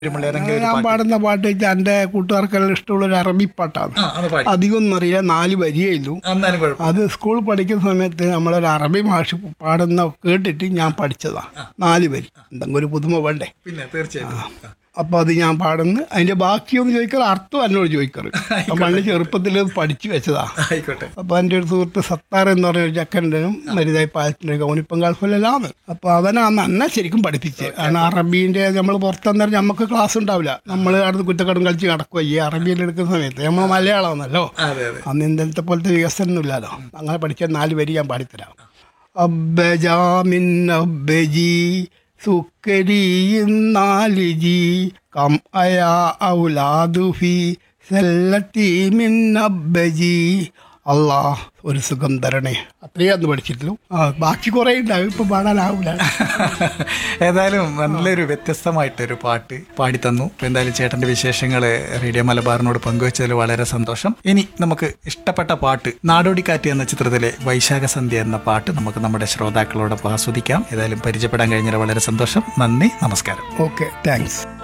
തിരുമല ഏതെങ്കിലും ഒരു ഞാൻ പാട്ട് പാടുന്ന പാട്ട് വെച്ചാൽ എൻ്റെ കൂട്ടുകാർക്കെല്ലാം ഇഷ്ടമുള്ള ഒരു അറബി പാട്ടാണ് ആ അത് പാടി അധികം ഒന്നും അറിയില്ല നാല് വരിയേ ഉള്ളൂ എന്നാലും കുഴപ്പം അത് സ്കൂൾ പഠിക്കുന്ന സമയത്ത് നമ്മളൊരു അറബി ഭാഷ പാടുന്ന കേട്ടിട്ട് ഞാൻ പഠിച്ചതാ നാല് വരി എന്തെങ്കിലും ഒരു പുതുമ വേണ്ടേ പിന്നെ തീർച്ചയായിട്ടും ആ. അപ്പൊ അത് ഞാൻ പാടുന്നു അതിന്റെ ബാക്കിയൊന്ന് ചോദിക്കാറ് അർത്ഥം എന്നോട് ചോദിക്കാറ് അപ്പൊ പണ്ട് ചെറുപ്പത്തിൽ പഠിച്ചു വെച്ചതാ ആയിക്കോട്ടെ അപ്പൊ എൻ്റെ ഒരു സുഹൃത്ത് സത്താർ എന്ന് പറഞ്ഞ ഒരു ചക്കൻ്റെനും മരുതായി പാലത്തിൻ്റെ കൗനിപ്പം ഗൾഫിലെല്ലാം അപ്പൊ അവനാന്ന് അന്നെ ശരിക്കും പഠിപ്പിച്ച് കാരണം അറബീൻ്റെ നമ്മൾ പുറത്തന്നേരം നമുക്ക് ക്ലാസ് ഉണ്ടാവില്ല നമ്മൾ അവിടുന്ന് കുറ്റക്കടം കളിച്ച് നടക്കുക ഈ അറബിയിൽ എടുക്കുന്ന സമയത്ത് നമ്മൾ മലയാളമാണല്ലോ അതെ അതെ അന്ന് ഇന്നലത്തെ പോലത്തെ വികസനം ഇല്ലല്ലോ അങ്ങനെ പഠിച്ച നാല് വരി ഞാൻ പാടിത്തരാം അബ്ബജാമിൻ അബ്ബജി സുക്കരി നാലിജി കം അയാ ഔലാദുഫി സല്ലത്തി മിൻ അബ്ബജി അല്ലാ ഒരു സുഖം തരണേ അത്രയും അന്ന് പഠിച്ചിട്ടുള്ളൂ ആ ബാക്കി കുറേ ഉണ്ടാവും ഇപ്പൊ പാടാനാവില്ല ഏതായാലും നല്ലൊരു വ്യത്യസ്തമായിട്ടൊരു പാട്ട് പാടിത്തന്നു അപ്പൊ എന്തായാലും ചേട്ടന്റെ വിശേഷങ്ങൾ റേഡിയോ മലബാറിനോട് പങ്കുവച്ചതിൽ വളരെ സന്തോഷം ഇനി നമുക്ക് ഇഷ്ടപ്പെട്ട പാട്ട് നാടോടിക്കാറ്റ് എന്ന ചിത്രത്തിലെ വൈശാഖ സന്ധ്യ എന്ന പാട്ട് നമുക്ക് നമ്മുടെ ശ്രോതാക്കളോടൊപ്പം ആസ്വദിക്കാം ഏതായാലും പരിചയപ്പെടാൻ കഴിഞ്ഞാൽ വളരെ സന്തോഷം നന്ദി നമസ്കാരം ഓക്കെ താങ്ക്സ്